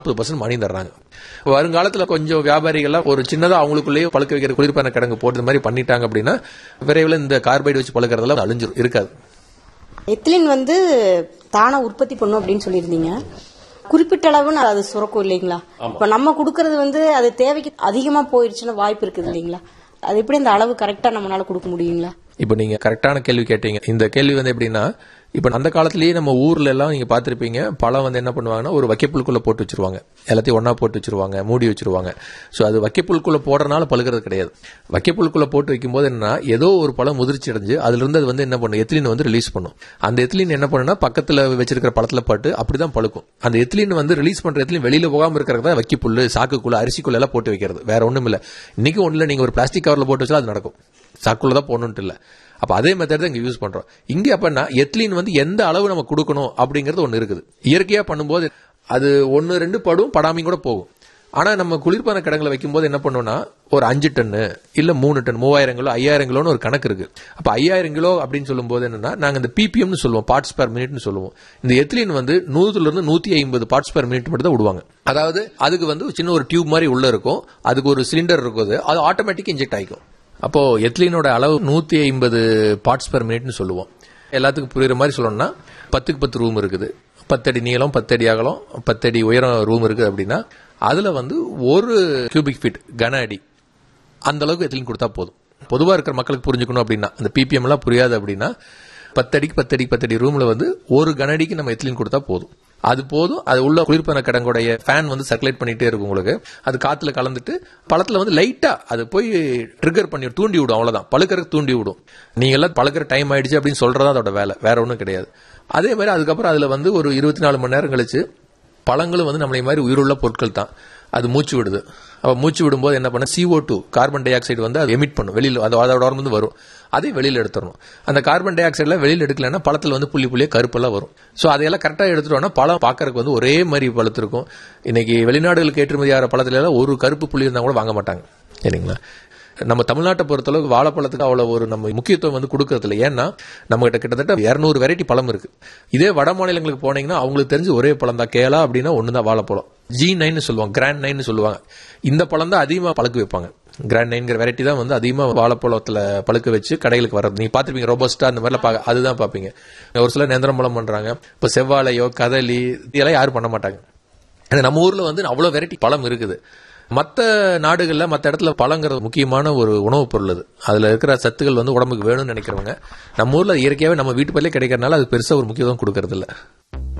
முப்பது பர்சன்ட் மணி தர்றாங்க வருங்காலத்துல கொஞ்சம் வியாபாரிகள்லாம் ஒரு சின்னதா அவங்களுக்குள்ளேயே பழுக்க வைக்கிற குளிர்பான கிடங்கு போடுறது மாதிரி பண்ணிட்டாங்க அப்படின்னா விரைவில் இந்த கார்பைடு வச்சு பழுக்கிறதெல்லாம் அழிஞ்சிரும் இருக்காது எத்திலின் வந்து தானா உற்பத்தி பண்ணும் அப்படின்னு சொல்லியிருந்தீங்க குறிப்பிட்ட அளவுன்னு அது சுரக்கும் இல்லைங்களா இப்ப நம்ம கொடுக்கறது வந்து அது தேவைக்கு அதிகமா போயிருச்சுன்னா வாய்ப்பு இருக்குது இல்லைங்களா அது எப்படி இந்த அளவு கரெக்டா நம்மளால கொடுக்க முடியுங்களா இப்போ நீங்க கரெக்டான கேள்வி கேட்டீங்க இந்த கேள்வி வந்து எப்படின்னா இப்போ அந்த காலத்திலேயே நம்ம ஊர்ல எல்லாம் நீங்க பார்த்திருப்பீங்க பழம் வந்து என்ன பண்ணுவாங்கன்னா ஒரு வைக்கப்புல்குள்ள போட்டு வச்சிருவாங்க எல்லாத்தையும் ஒண்ணா போட்டு வச்சிருவாங்க மூடி வச்சிருவாங்க ஸோ அது வைக்கப்புல்குள்ள போடுறதுனால பழுக்கிறது கிடையாது வைக்கப்புல்குள்ள போட்டு வைக்கும்போது என்னன்னா ஏதோ ஒரு பழம் முதிர்ச்சி அடைஞ்சு அதுல இருந்து அது வந்து என்ன பண்ணும் எத்திலின் வந்து ரிலீஸ் பண்ணும் அந்த எத்திலின் என்ன பண்ணுன்னா பக்கத்துல வச்சிருக்கிற பழத்துல பட்டு அப்படிதான் பழுக்கும் அந்த எத்திலின் வந்து ரிலீஸ் பண்ற எத்திலின் வெளியில போகாம இருக்கிறது தான் வைக்கப்புல்லு சாக்குக்குள்ள அரிசிக்குள்ள எல்லாம் போட்டு வைக்கிறது வேற ஒண்ணும் இல்ல இன்னைக்கு ஒண்ணுல நீங்க ஒரு பிளாஸ்டிக் கவர்ல போட்டு வச்சா அது நடக்கும் சாக்குள்ள தான் போடணும்ட்டு இல்ல அப்ப அதே மெத்தட் தான் இங்க யூஸ் பண்றோம் இங்க அப்பன்னா எத்லீன் வந்து எந்த அளவு நம்ம கொடுக்கணும் அப்படிங்கிறது ஒண்ணு இருக்குது இயற்கையா பண்ணும்போது அது ஒன்னு ரெண்டு படும் படாமையும் கூட போகும் ஆனா நம்ம குளிர்பான கிடங்குல வைக்கும்போது என்ன பண்ணோம்னா ஒரு அஞ்சு டன்னு இல்ல மூணு டன் மூவாயிரம் கிலோ ஐயாயிரம் கிலோன்னு ஒரு கணக்கு இருக்கு அப்ப ஐயாயிரம் கிலோ அப்படின்னு சொல்லும்போது என்னன்னா நாங்க இந்த பிபிஎம்னு சொல்லுவோம் பார்ட்ஸ் பெர் மினிட்னு சொல்லுவோம் இந்த எத்லீன் வந்து நூறுல இருந்து நூத்தி ஐம்பது பார்ட்ஸ் பெர் மினிட் மட்டும் தான் விடுவாங்க அதாவது அதுக்கு வந்து ஒரு சின்ன ஒரு டியூப் மாதிரி உள்ள இருக்கும் அதுக்கு ஒரு சிலிண்டர் இருக்குது அது ஆட்டோமேட்டிக் இன்ஜெக்ட் ஆயிக்கும் அப்போ எத்லீனோட அளவு நூத்தி ஐம்பது பார்ட்ஸ் பெர் மினிட்னு சொல்லுவோம் எல்லாத்துக்கும் புரியுற மாதிரி சொல்லணும்னா பத்துக்கு பத்து ரூம் இருக்குது பத்தடி நீளம் பத்தடி அகலம் பத்தடி உயரம் ரூம் இருக்குது அப்படின்னா அதுல வந்து ஒரு கியூபிக் ஃபீட் கன அடி அந்த அளவுக்கு எத்லீன் கொடுத்தா போதும் பொதுவா இருக்கிற மக்களுக்கு புரிஞ்சுக்கணும் அப்படின்னா அந்த பிபிஎம் எல்லாம் புரியாது அப்படின்னா பத்தடிக்கு பத்தடி பத்தடி ரூம்ல வந்து ஒரு கனடிக்கு நம்ம எத்லீன் கொடுத்தா போதும் அது போதும் அது உள்ள குளிர்பான கிடங்குடைய ஃபேன் வந்து சர்க்குலேட் பண்ணிட்டே இருக்கும் உங்களுக்கு அது காத்துல கலந்துட்டு பழத்துல வந்து லைட்டா அது போய் ட்ரிகர் பண்ணி தூண்டி விடும் அவ்வளவுதான் பழுக்கறதுக்கு தூண்டி விடும் நீங்க எல்லாம் பழுக்கிற டைம் ஆயிடுச்சு அப்படின்னு சொல்றதா அதோட வேலை வேற ஒன்றும் கிடையாது அதே மாதிரி அதுக்கப்புறம் அதுல வந்து ஒரு இருபத்தி நாலு மணி நேரம் கழிச்சு பழங்களும் வந்து நம்மளை மாதிரி உயிருள்ள பொருட்கள் தான் அது மூச்சு விடுது அப்ப மூச்சு விடும்போது என்ன பண்ண CO2 two carbon di oxide வந்து அது எமிட் பண்ணும் வெளியில அது அதோட வந்து வரும் அதை வெளியில எடுத்துடணும் அந்த கார்பன் டை ஆக்சைடுல வெளியில எடுக்கலன்னா பழத்துல வந்து புள்ளி புள்ளியே கருப்பெல்லாம் வரும் சோ அதையெல்லாம் கரெக்டா எடுத்துட்டோம்னா பழம் பார்க்கறதுக்கு வந்து ஒரே மாதிரி பழுத்து இருக்கும் இன்னைக்கு வெளிநாடுகளுக்கு ஏற்றுமதி ஆகிற பழத்துல எல்லாம் ஒரு கருப்பு புள்ளி இருந்தா கூட வாங்க மாட்டாங்க சரிங்களா நம்ம தமிழ்நாட்டை பொறுத்தளவு வாழைப்பழத்துக்கு அவ்வளவு ஒரு நம்ம முக்கியத்துவம் வந்து கொடுக்கறது இல்லை ஏன்னா நம்ம கிட்ட கிட்டத்தட்ட இருநூறு வெரைட்டி பழம் இருக்கு இதே வட மாநிலங்களுக்கு போனீங்கன்னா அவங்களுக்கு தெரிஞ்சு ஒரே பழம் தான் கேலா அப்படின்னா ஒண்ணுதான் வாழைப்பழம் ஜி நைன் சொல்லுவாங்க கிராண்ட் நைன் சொல்லுவாங்க இந்த பழம் தான் அதிகமா பழுக்க வைப்பாங்க கிராண்ட் நைன்கிற வெரைட்டி தான் வந்து அதிகமா வாழைப்பழத்துல பழுக்க வச்சு கடைகளுக்கு வர்றது நீங்க பாத்துருப்பீங்க ரோபஸ்டா அந்த மாதிரிலாம் பா- அதுதான் பாப்பீங்க ஒரு சில நேந்திரம் பழம் பண்றாங்க இப்ப செவ்வாழையோ கதலி இதெல்லாம் யாரும் பண்ண மாட்டாங்க ஆனா நம்ம ஊர்ல வந்து அவ்வளவு வெரைட்டி பழம் இருக்குது மத்த நாடுகள்ல மத்த இடத்துல பழங்கிறது முக்கியமான ஒரு உணவுப் பொருள் அது அதுல இருக்கிற சத்துக்கள் வந்து உடம்புக்கு வேணும்னு நினைக்கிறவங்க நம்ம ஊர்ல இயற்கையாவே நம்ம வீட்டு பள்ளியே கிடைக்கிறதுனால அது பெருசா ஒரு முக்கியத்துவம் கொடுக்கறது இல்ல